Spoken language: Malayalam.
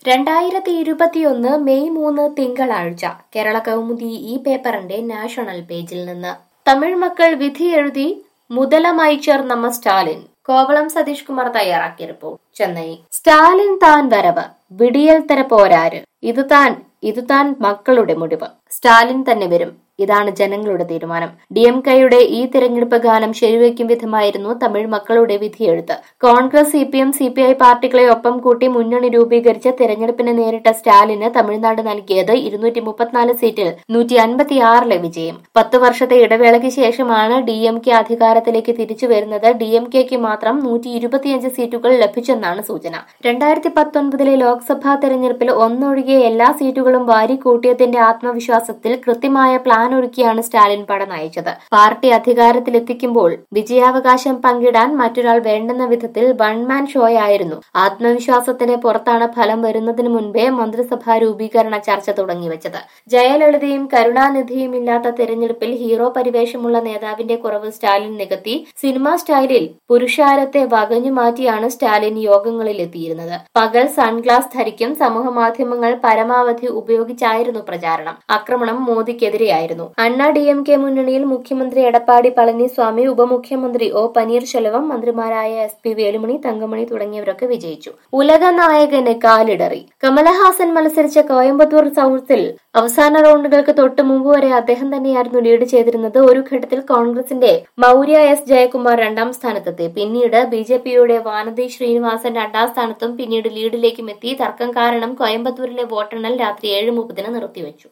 രണ്ടായിരത്തി ഇരുപത്തിയൊന്ന് മെയ് മൂന്ന് തിങ്കളാഴ്ച കേരള കൗമുദി ഈ പേപ്പറിന്റെ നാഷണൽ പേജിൽ നിന്ന് തമിഴ് മക്കൾ വിധി എഴുതി മുതലമൈച്ചർ നമ്മ സ്റ്റാലിൻ കോവളം സതീഷ് കുമാർ തയ്യാറാക്കിയ റിപ്പോർട്ട് ചെന്നൈ സ്റ്റാലിൻ താൻ വരവ് വിടിയൽ തര പോരാര് ഇത് താൻ ഇത് താൻ മക്കളുടെ മുടിവ് സ്റ്റാലിൻ തന്നെ വരും ഇതാണ് ജനങ്ങളുടെ തീരുമാനം ഡി എം കെയുടെ ഈ തിരഞ്ഞെടുപ്പ് ഗാനം ശരിവയ്ക്കും വിധമായിരുന്നു തമിഴ് മക്കളുടെ വിധിയെഴുത്ത് Congress C P M C P I പാർട്ടികളെ ഒപ്പം കൂട്ടി മുന്നണി രൂപീകരിച്ച് തെരഞ്ഞെടുപ്പിന് നേരിട്ട സ്റ്റാലിന് തമിഴ്നാട് നൽകിയത് ഇരുന്നൂറ്റി മുപ്പത്തിനാല് സീറ്റിൽ നൂറ്റി അൻപത്തിയാറിലെ വിജയം പത്ത് വർഷത്തെ ഇടവേളയ്ക്ക് ശേഷമാണ് ഡി എം കെ അധികാരത്തിലേക്ക് തിരിച്ചു വരുന്നത് ഡി എം കെക്ക് മാത്രം നൂറ്റി ഇരുപത്തിയഞ്ച് സീറ്റുകൾ ലഭിച്ചെന്നാണ് സൂചന രണ്ടായിരത്തി പത്തൊൻപതിലെ ലോക്സഭാ തെരഞ്ഞെടുപ്പിൽ ഒന്നൊഴികെ എല്ലാ സീറ്റുകളും വാരിക്കൂട്ടിയതിന്റെ ആത്മവിശ്വാസത്തിൽ കൃത്യമായ പ്ലാൻ ഒരുക്കിയാണ് സ്റ്റാലിൻ പട നയിച്ചത് പാർട്ടി അധികാരത്തിലെത്തിക്കുമ്പോൾ വിജയാവകാശം പങ്കിടാൻ മറ്റൊരാൾ വേണ്ടെന്ന വിധത്തിൽ വൺമാൻ ഷോയായിരുന്നു ആത്മവിശ്വാസത്തിന് പുറത്താണ് ഫലം വരുന്നതിന് മുൻപേ മന്ത്രിസഭാ രൂപീകരണ ചർച്ച തുടങ്ങിവെച്ചത് ജയലളിതയും കരുണാനിധിയും ഇല്ലാത്ത തെരഞ്ഞെടുപ്പിൽ ഹീറോ പരിവേഷമുള്ള നേതാവിന്റെ കുറവ് സ്റ്റാലിൻ നികത്തി സിനിമാ സ്റ്റൈലിൽ പുരുഷാരത്തെ വകഞ്ഞു മാറ്റിയാണ് സ്റ്റാലിൻ യോഗങ്ങളിൽ എത്തിയിരുന്നത് പകൽ സൺഗ്ലാസ് ധരിക്കും സമൂഹ മാധ്യമങ്ങൾ പരമാവധി ഉപയോഗിച്ചായിരുന്നു പ്രചാരണം ആക്രമണം മോദിക്കെതിരെയായിരുന്നു അണ്ണാ ഡി എം കെ മുന്നണിയിൽ മുഖ്യമന്ത്രി എടപ്പാടി പളനിസ്വാമി ഉപമുഖ്യമന്ത്രി ഒ പനീർശെൽവം മന്ത്രിമാരായ എസ് പി വേലുമണി തങ്കമണി തുടങ്ങിയവരൊക്കെ വിജയിച്ചു ഉലക നായകന് കാലിടറി കമലഹാസൻ മത്സരിച്ച കോയമ്പത്തൂർ സൌത്തിൽ അവസാന റൗണ്ടുകൾക്ക് തൊട്ടു മുമ്പ് വരെ അദ്ദേഹം തന്നെയായിരുന്നു ലീഡ് ചെയ്തിരുന്നത് ഒരു ഘട്ടത്തിൽ കോൺഗ്രസിന്റെ മൌര്യ എസ് ജയകുമാർ രണ്ടാം സ്ഥാനത്തെത്തി പിന്നീട് ബി ജെ പിയുടെ വാനതി ശ്രീനിവാസൻ രണ്ടാം സ്ഥാനത്തും പിന്നീട് ലീഡിലേക്കും എത്തി തർക്കം കാരണം കോയമ്പത്തൂരിലെ വോട്ടെണ്ണൽ രാത്രി ഏഴ് മുപ്പതിന് നിർത്തിവെച്ചു